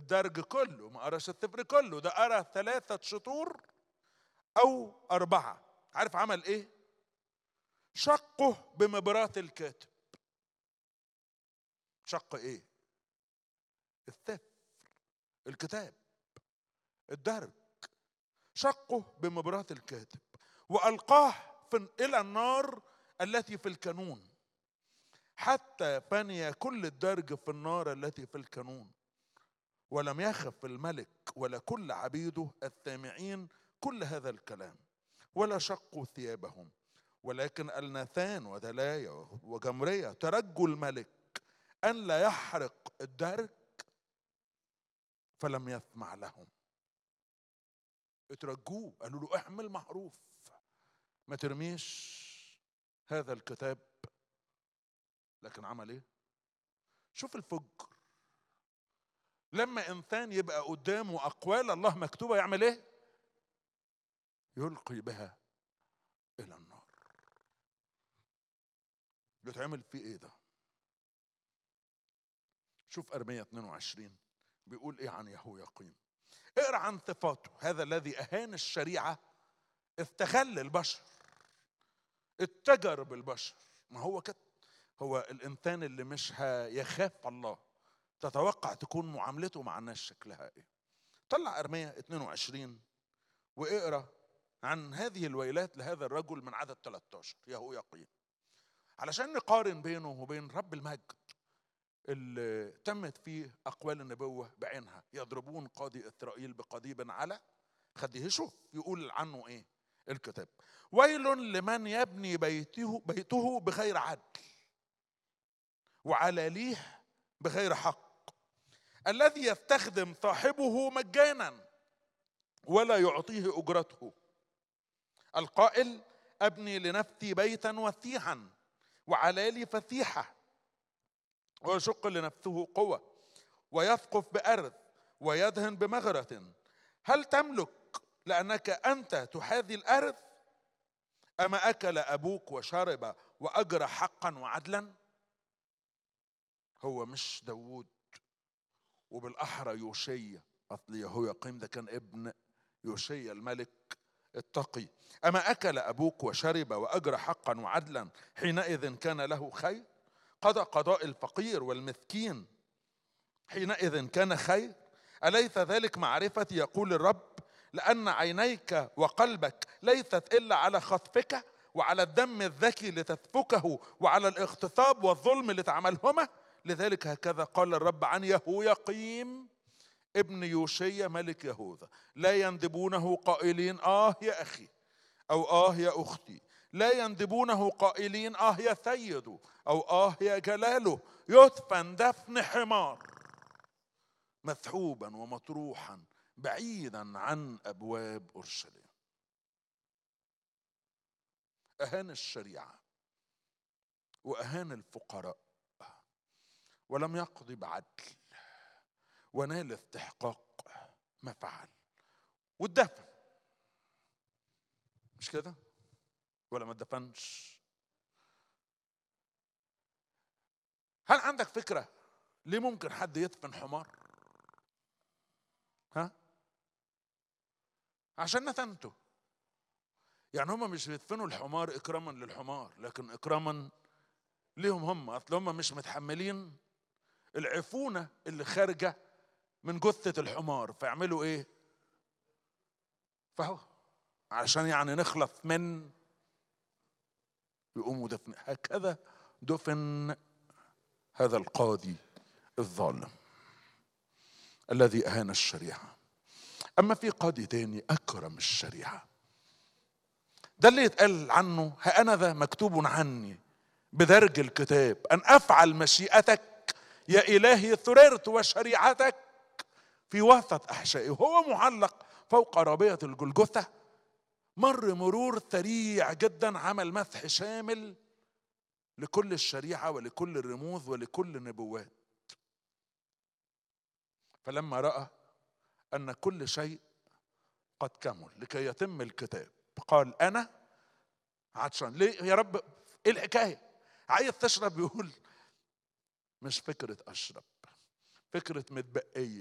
الدرج كله ما قراش السفر كله ده قرا ثلاثة شطور أو أربعة عارف عمل إيه؟ شقه بمبراة الكاتب شق إيه؟ السفر الكتاب الدرج شقه بمبراة الكاتب وألقاه في إلى النار التي في الكانون حتى فني كل الدرج في النار التي في الكانون ولم يخف الملك ولا كل عبيده السامعين كل هذا الكلام ولا شقوا ثيابهم ولكن الناثان ودلايا وجمرية ترجوا الملك أن لا يحرق الدرج فلم يسمع لهم اترجوه قالوا له احمل معروف ما ترميش هذا الكتاب لكن عمل ايه شوف الفجر لما انسان يبقى قدامه اقوال الله مكتوبه يعمل ايه يلقي بها الى النار بيتعمل فيه ايه ده شوف ارمية 22 بيقول ايه عن يهو يقيم اقرا عن صفاته هذا الذي اهان الشريعه استغل البشر اتجر بالبشر ما هو كده هو الانسان اللي مش هيخاف الله تتوقع تكون معاملته مع الناس شكلها ايه طلع ارمية 22 واقرا عن هذه الويلات لهذا الرجل من عدد 13 يهو يقين علشان نقارن بينه وبين رب المجد اللي تمت فيه اقوال النبوه بعينها يضربون قاضي اسرائيل بقضيب على خديه شوف يقول عنه ايه الكتاب ويل لمن يبني بيته بيته بغير عدل وعلاليه بغير حق الذي يستخدم صاحبه مجانا ولا يعطيه اجرته القائل ابني لنفسي بيتا وثيحا وعلالي فسيحه ويشق لنفسه قوة ويثقف بأرض ويدهن بمغرة هل تملك لأنك أنت تحاذي الأرض أما أكل أبوك وشرب وأجرى حقا وعدلا هو مش داوود وبالأحرى يوشيا أصل يهو يقيم ده كان ابن يوشيا الملك التقي أما أكل أبوك وشرب وأجرى حقا وعدلا حينئذ كان له خير قضى قضاء الفقير والمسكين حينئذ كان خير أليس ذلك معرفتي يقول الرب لأن عينيك وقلبك ليست إلا على خطفك وعلى الدم الذكي لتسفكه وعلى الاغتصاب والظلم لتعملهما لذلك هكذا قال الرب عن يهو يقيم ابن يوشيا ملك يهوذا لا يندبونه قائلين آه يا أخي أو آه يا أختي لا يندبونه قائلين آه يا سيد أو آه يا جلاله يدفن دفن حمار مسحوبا ومطروحا بعيدا عن أبواب أورشليم أهان الشريعة وأهان الفقراء ولم يقضي بعدل ونال استحقاق ما فعل والدفن مش كده ولا ما اتدفنش هل عندك فكرة ليه ممكن حد يدفن حمار ها عشان نتنته يعني هم مش بيدفنوا الحمار اكراما للحمار لكن اكراما ليهم هم اصل هم مش متحملين العفونه اللي خارجه من جثه الحمار فيعملوا ايه فهو عشان يعني نخلص من يقوموا دفن هكذا دفن هذا القاضي الظالم الذي اهان الشريعه اما في قاضي تاني اكرم الشريعه ده اللي يتقال عنه ها انا ذا مكتوب عني بدرج الكتاب ان افعل مشيئتك يا الهي ثررت وشريعتك في وسط احشائي وهو معلق فوق رابيه الجلجثه مر مرور سريع جدا عمل مسح شامل لكل الشريعه ولكل الرموز ولكل النبوات فلما راى ان كل شيء قد كمل لكي يتم الكتاب قال انا عطشان ليه يا رب ايه الحكايه عايز تشرب يقول مش فكره اشرب فكره متبقيه